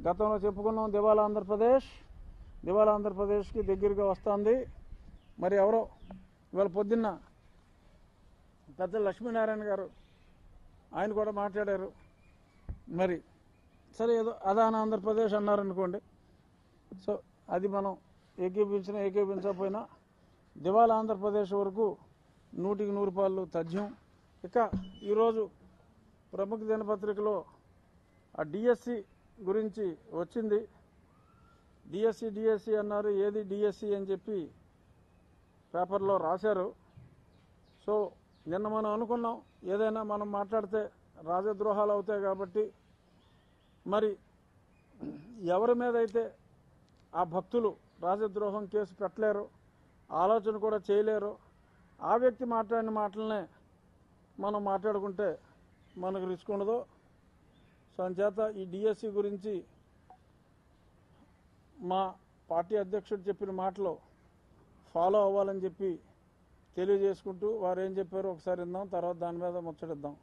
గతంలో చెప్పుకున్నాం దివాలా ఆంధ్రప్రదేశ్ దివాలా ఆంధ్రప్రదేశ్కి దగ్గరగా వస్తుంది మరి ఎవరో ఇవాళ పొద్దున్న పెద్ద లక్ష్మీనారాయణ గారు ఆయన కూడా మాట్లాడారు మరి సరే ఏదో అదాన ఆంధ్రప్రదేశ్ అన్నారనుకోండి సో అది మనం ఏకీపించినా ఏకీపించకపోయినా దివాలా ఆంధ్రప్రదేశ్ వరకు నూటికి నూరు పాళ్ళు తథ్యం ఇక ఈరోజు ప్రముఖ దినపత్రికలో ఆ డిఎస్సి గురించి వచ్చింది డిఎస్సి డిఎస్సి అన్నారు ఏది డిఎస్సి అని చెప్పి పేపర్లో రాశారు సో నిన్న మనం అనుకున్నాం ఏదైనా మనం మాట్లాడితే రాజద్రోహాలు అవుతాయి కాబట్టి మరి ఎవరి మీద అయితే ఆ భక్తులు రాజద్రోహం కేసు పెట్టలేరు ఆలోచన కూడా చేయలేరు ఆ వ్యక్తి మాట్లాడిన మాటలనే మనం మాట్లాడుకుంటే మనకు రిస్క్ ఉండదు సో అంచేత ఈ డిఎస్సి గురించి మా పార్టీ అధ్యక్షుడు చెప్పిన మాటలు ఫాలో అవ్వాలని చెప్పి తెలియజేసుకుంటూ వారు ఏం చెప్పారో ఒకసారి విందాం తర్వాత దాని మీద ముచ్చటిద్దాం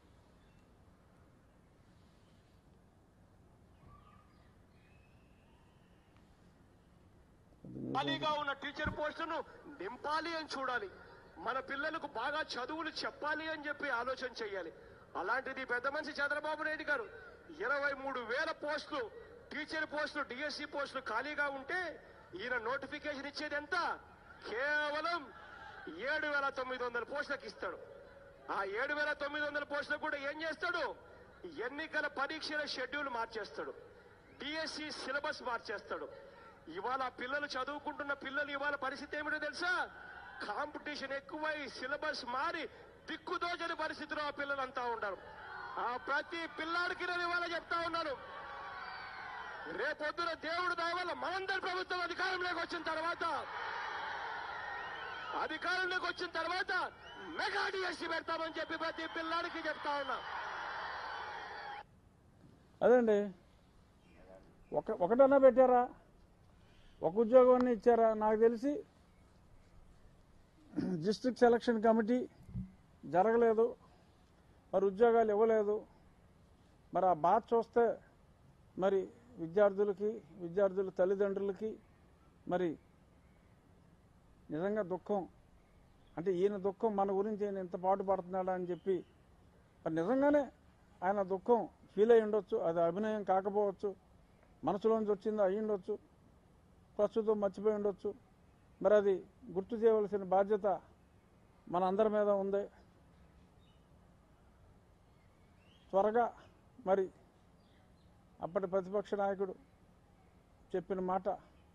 ఖాళీగా ఉన్న టీచర్ పోస్టును నింపాలి అని చూడాలి మన పిల్లలకు బాగా చదువులు చెప్పాలి అని చెప్పి ఆలోచన చేయాలి అలాంటిది పెద్ద మనిషి చంద్రబాబు నాయుడు గారు ఇరవై మూడు వేల పోస్టులు టీచర్ పోస్టులు డిఎస్సి పోస్టులు ఖాళీగా ఉంటే ఈయన నోటిఫికేషన్ ఇచ్చేది ఎంత కేవలం ఏడు వేల తొమ్మిది వందల పోస్టులకు ఇస్తాడు ఆ ఏడు వేల తొమ్మిది వందల పోస్టులకు కూడా ఏం చేస్తాడు ఎన్నికల పరీక్షల షెడ్యూల్ మార్చేస్తాడు డిఎస్సి సిలబస్ మార్చేస్తాడు ఇవాళ పిల్లలు చదువుకుంటున్న పిల్లలు ఇవాళ పరిస్థితి ఏమిటో తెలుసా కాంపిటీషన్ ఎక్కువై సిలబస్ మారి దిక్కుదోచని పరిస్థితిలో ఆ పిల్లలంతా ఉన్నారు ఆ ప్రతి పిల్లాడికి నేను ఇవాళ చెప్తా ఉన్నాను రేపొద్దున దేవుడు దయ వల్ల మనందరి ప్రభుత్వం అధికారంలోకి వచ్చిన తర్వాత అధికారంలోకి వచ్చిన తర్వాత మెగా డిఎస్సీ పెడతామని చెప్పి ప్రతి పిల్లాడికి చెప్తా ఉన్నా అదండి ఒక ఒకటన్నా పెట్టారా ఒక ఉద్యోగాన్ని ఇచ్చారా నాకు తెలిసి డిస్ట్రిక్ట్ సెలక్షన్ కమిటీ జరగలేదు మరి ఉద్యోగాలు ఇవ్వలేదు మరి ఆ బాధ చూస్తే మరి విద్యార్థులకి విద్యార్థుల తల్లిదండ్రులకి మరి నిజంగా దుఃఖం అంటే ఈయన దుఃఖం మన గురించి ఈయన ఇంత పాటు పడుతున్నాడా అని చెప్పి మరి నిజంగానే ఆయన దుఃఖం ఫీల్ అయి ఉండొచ్చు అది అభినయం కాకపోవచ్చు మనసులోంచి వచ్చిందో అయి ఉండొచ్చు ప్రస్తుతం మర్చిపోయి ఉండొచ్చు మరి అది గుర్తు చేయవలసిన బాధ్యత మన అందరి మీద ఉంది త్వరగా మరి అప్పటి ప్రతిపక్ష నాయకుడు చెప్పిన మాట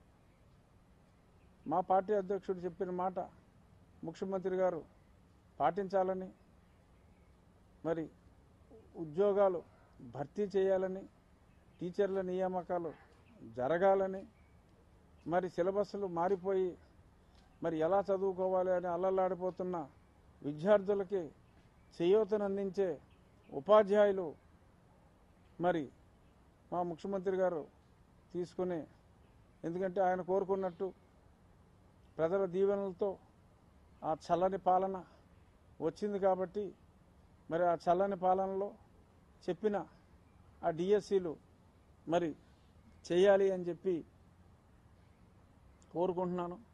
మా పార్టీ అధ్యక్షుడు చెప్పిన మాట ముఖ్యమంత్రి గారు పాటించాలని మరి ఉద్యోగాలు భర్తీ చేయాలని టీచర్ల నియామకాలు జరగాలని మరి సిలబస్లు మారిపోయి మరి ఎలా చదువుకోవాలి అని అల్లల్లాడిపోతున్న విద్యార్థులకి చేయూతను అందించే ఉపాధ్యాయులు మరి మా ముఖ్యమంత్రి గారు తీసుకుని ఎందుకంటే ఆయన కోరుకున్నట్టు ప్రజల దీవెనలతో ఆ చల్లని పాలన వచ్చింది కాబట్టి మరి ఆ చల్లని పాలనలో చెప్పిన ఆ డిఎస్సీలు మరి చేయాలి అని చెప్పి కోరుకుంటున్నాను